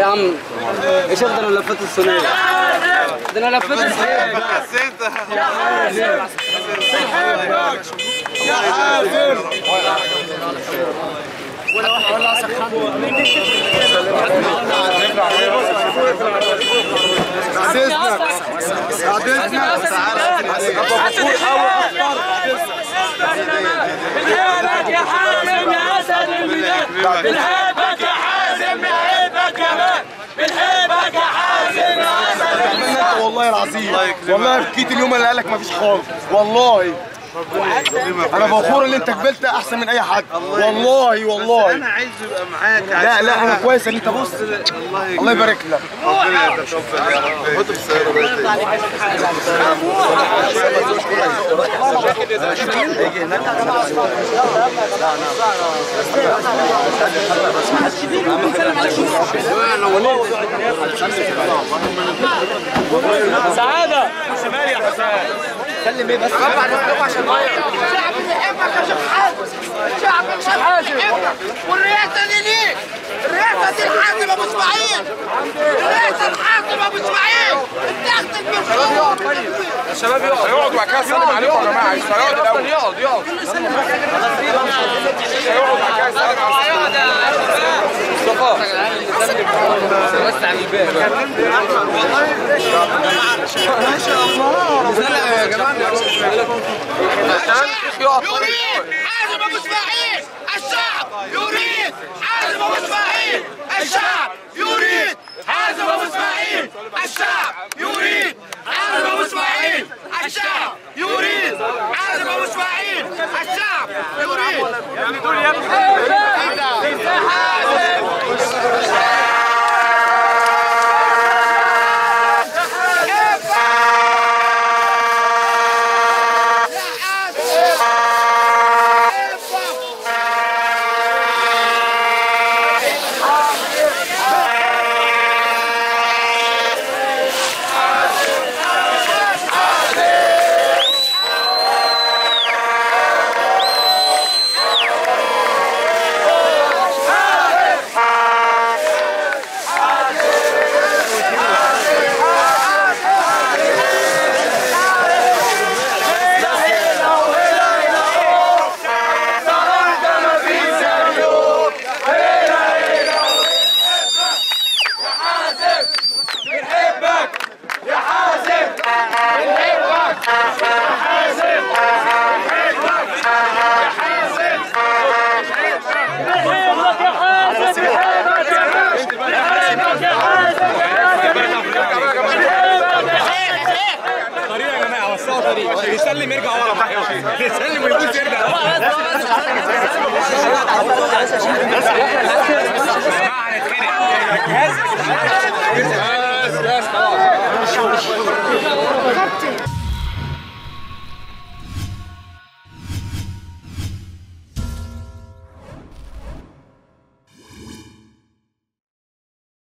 عم ايش ده انا لفيت الصينيه ده انا لفيت الصينيه بالهيبك يا حازم يا اسد البلاد بالهيبك يا حازم بهيبك يا مان بالهيبك يا حازم يا اسد البلاد والله العظيم والله بكيت اليوم اللي قالك مفيش خالص والله انا فخور ان انت قبلت احسن من اي حد والله والله انا عايزه يبقى معاك لا لا انا كويس ان انت بص الله يبارك لك ربنا يتقبل يا رب خد السيارة بقى سعاده شعب بيحبك يا شيخ حازم شعب شعب بيحبك والرئاسه دي ليك الرئاسه دي الحازم ابو اسماعيل الرئاسه الحازم ابو اسماعيل اتاخدت بالقوه الشباب يقعد يقعد بعد كده اسلم عليكم يا جماعه مش هيقعد الاول يقعد يقعد هيقعد بعد كده يسلم على مصطفى بس على الباب يريد حازم ابو اسماعيل الشعب يريد حازم ابو اسماعيل الشعب يريد حازم ابو اسماعيل الشعب يريد حازم ابو اسماعيل الشعب يريد حازم ابو اسماعيل الشعب يريد بالهيبك يا حازم بالهيبك يا مان بالهيبك يا حازم بالهيبك طريق يا جماعه وسعوا طريق يسلم يرجع ورا بقى يسلم ويبوس يرجع بس بس خلاص